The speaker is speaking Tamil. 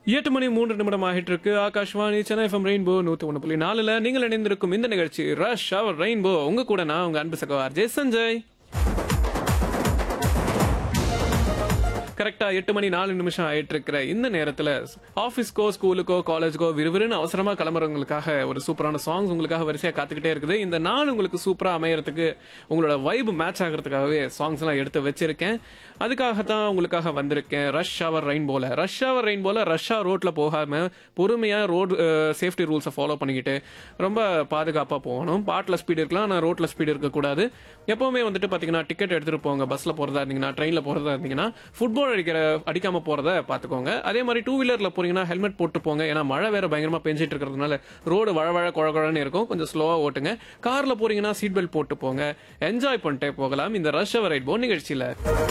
எட்டு மணி மூன்று நிமிடம் ஆகிட்டு இருக்கு ஆகாஷ்வாணி சென்னை எஃப்எம் ரெயின்போ நூத்தி ஒன்று புள்ளி நாலுல நீங்கள் இணைந்திருக்கும் இந்த நிகழ்ச்சி ரஷ் அவர் ரெயின்போ உங்க கூட நான் உங்க அன்பு சகோதர் ஜெய் சஞ்சய் கரெக்டா எட்டு மணி நாலு நிமிஷம் ஆயிட்டு இருக்கிற இந்த நேரத்துல ஆபீஸ்க்கோ ஸ்கூலுக்கோ காலேஜுக்கோ விறுவிறுன்னு அவசரமா கிளம்புறவங்களுக்காக ஒரு சூப்பரான சாங்ஸ் உங்களுக்காக வரிசையா காத்துக்கிட்டே இருக்குது இந்த நாள் உங்களுக்கு சூப்பரா அமையறதுக்கு உங்களோட வைப் மேட்ச் ஆகிறதுக்காகவே சாங்ஸ் எல்லாம் எடுத்து வச்சிருக்கேன் அதுக்காக தான் உங்களுக்காக வந்திருக்கேன் ரஷ் அவர் ரெயின் போல ரஷ் அவர் ரெயின் போல ரஷ்ஷா ரோட்ல போகாம பொறுமையா ரோடு சேஃப்டி ரூல்ஸை ஃபாலோ பண்ணிக்கிட்டு ரொம்ப பாதுகாப்பா போகணும் பாட்டில் ஸ்பீடு இருக்கலாம் ஆனால் ரோட்ல ஸ்பீடு இருக்கக்கூடாது எப்பவுமே வந்துட்டு பாத்தீங்கன்னா டிக்கெட் எடுத்துட்டு போங்க பஸ்ல போறதா இருந்தீங்கன்னா ட்ரெயின்ல போறதா இருந்தீங்கன்னா ஃபுட்பால் அடிக்கிற அடிக்காம போறத பாத்துக்கோங்க அதே மாதிரி டூ வீலர்ல போறீங்கன்னா ஹெல்மெட் போட்டு போங்க ஏன்னா மழை வேற பயங்கரமா பெஞ்சிட்டு இருக்கிறதுனால ரோடு வழவழ குழ குழன்னு இருக்கும் கொஞ்சம் ஸ்லோவா ஓட்டுங்க கார்ல போறீங்கன்னா சீட் பெல்ட் போட்டு போங்க என்ஜாய் பண்ணிட்டே போகலாம் இந்த ரஷ் அவர் ரைட் போ நிகழ்ச்சியில